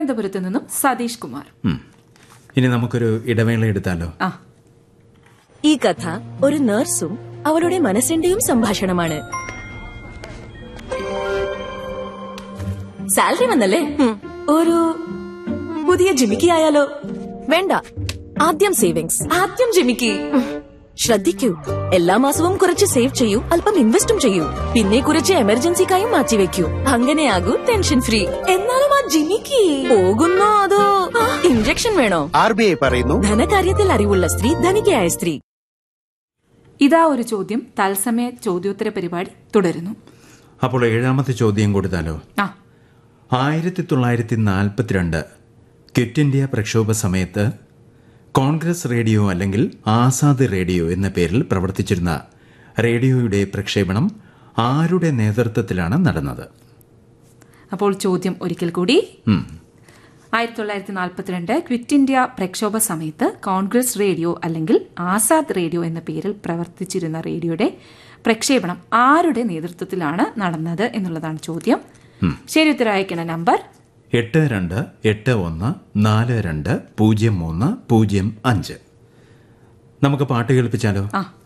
തിരുവനന്തപുരത്ത് നിന്നും സതീഷ് കുമാർ ഉം. ഇനി നമുക്കൊരു ഇടവേള എടുത്താലോ ആ ഈ കഥ ഒരു നഴ്സും അവളുടെ മനസ്സിന്റെയും സംഭാഷണമാണ് സാലറി വന്നല്ലേ ഉം. ഒരു പുതിയ ജിമിക്കി ആയാലോ വേണ്ട ആദ്യം സേവിങ്സ് ആദ്യം ജിമിക്കി ഉം. ശ്രദ്ധിക്കൂ എല്ലാ മാസവും കുറച്ച് സേവ് ചെയ്യൂ അല്പം ഇൻവെസ്റ്റും ചെയ്യൂ പിന്നെ കുറച്ച് എമർജൻസിക്കായും മാറ്റിവെക്കൂ അങ്ങനെയാകൂ ടെൻഷൻ ഫ്രീ എന്നാലും ആ ജിമിക്കി പോകുന്നോ അതോ ഇഞ്ചക്ഷൻ വേണോ ആർ ബി ഐ പറയുന്നു ധനകാര്യത്തിൽ അറിവുള്ള സ്ത്രീ ധനികയായ സ്ത്രീ ഇതാ ഒരു ചോദ്യം തത്സമയ ചോദ്യോത്തര പരിപാടി തുടരുന്നു അപ്പോൾ ഏഴാമത്തെ ചോദ്യം കൊടുത്താലോ ആ ആയിരത്തി തൊള്ളായിരത്തി നാൽപ്പത്തിരണ്ട് ക്വിറ്റ് ഇന്ത്യ പ്രക്ഷോഭ സമയത്ത് കോൺഗ്രസ് റേഡിയോ അല്ലെങ്കിൽ ആസാദ് റേഡിയോ എന്ന പേരിൽ പ്രവർത്തിച്ചിരുന്ന റേഡിയോയുടെ പ്രക്ഷേപണം ആരുടെ നേതൃത്വത്തിലാണ് നടന്നത് അപ്പോൾ ചോദ്യം ഒരിക്കൽ കൂടി ഉം. ആയിരത്തി തൊള്ളായിരത്തി നാൽപ്പത്തിരണ്ട് ക്വിറ്റ് ഇന്ത്യ പ്രക്ഷോഭ സമയത്ത് കോൺഗ്രസ് റേഡിയോ അല്ലെങ്കിൽ ആസാദ് റേഡിയോ എന്ന പേരിൽ പ്രവർത്തിച്ചിരുന്ന റേഡിയോയുടെ പ്രക്ഷേപണം ആരുടെ നേതൃത്വത്തിലാണ് നടന്നത് എന്നുള്ളതാണ് ചോദ്യം ശരി ഉത്തരം അയക്കണ നമ്പർ എട്ട് രണ്ട് എട്ട് ഒന്ന് നാല് രണ്ട് പൂജ്യം മൂന്ന് പൂജ്യം അഞ്ച് നമുക്ക് പാട്ട് കേൾപ്പിച്ചാലോ ആ